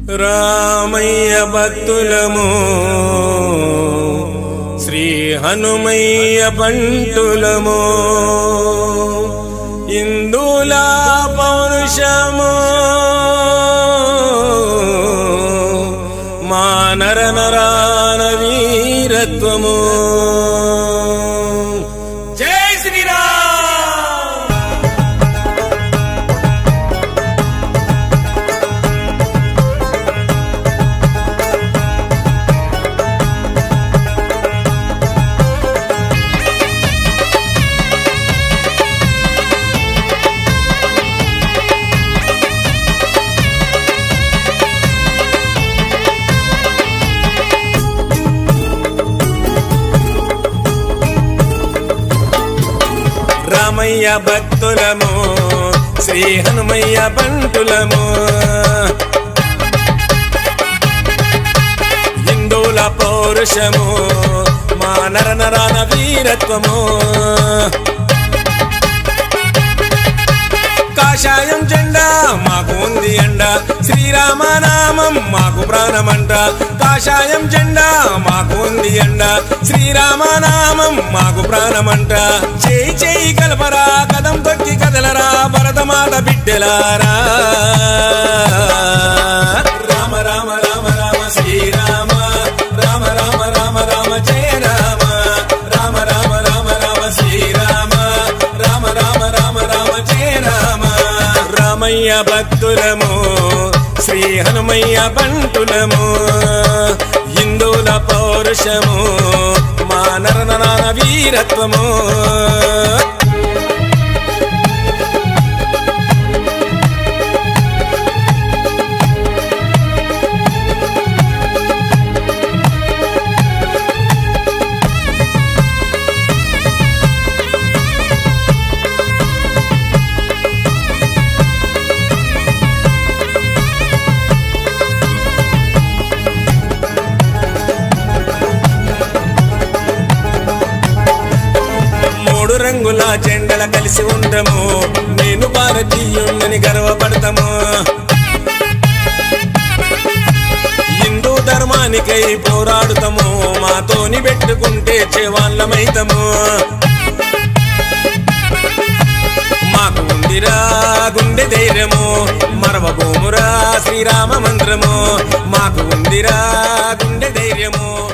రామయ్య భక్తులము శ్రీ హనుమయ్య పంటులము ఇందుల పౌరుషము మా నర నరాన వీరత్వము జై శ్రీరామ్ రామయ్య భక్తులము శ్రీ హనుమయ్య బంటులము హిందువుల పౌరుషము మా నర నరాన వీరత్వము కాషాయం జెండా మాకు ఉంది అండ శ్రీరామనామం మాకు ప్రాణమంట కాషాయం జెండా మాకు ఉంది అండ శ్రీరామనామం మాకు ప్రాణమంట చేయి చేయి కలపరా కదం తొక్కి కదలరా భరతమాత బిడ్డలారా రామ రామ రామ రామ శ్రీరామ రామ రామ రామ రామ జయ రామ రామ రామ రామ రామ శ్రీరామ రామ రామ రామ రామ జయ రామ రామయ్య భక్తులము శ్రీ హనుమయ్య బంటులము హిందువుల పౌరుషము మా నర నరాన వీరత్వము మూడు రంగుల జెండల కలిసి ఉండము నేను భారతీయుణ్ణని గర్వపడతాము హిందూ ధర్మానికై పోరాడుతాము మాతోని పెట్టుకుంటే చేవాళ్ళమైతము మాకు ఉందిరా గుండె ధైర్యము మరవబోమురా శ్రీరామ మంత్రము మాకు ఉందిరా గుండె ధైర్యము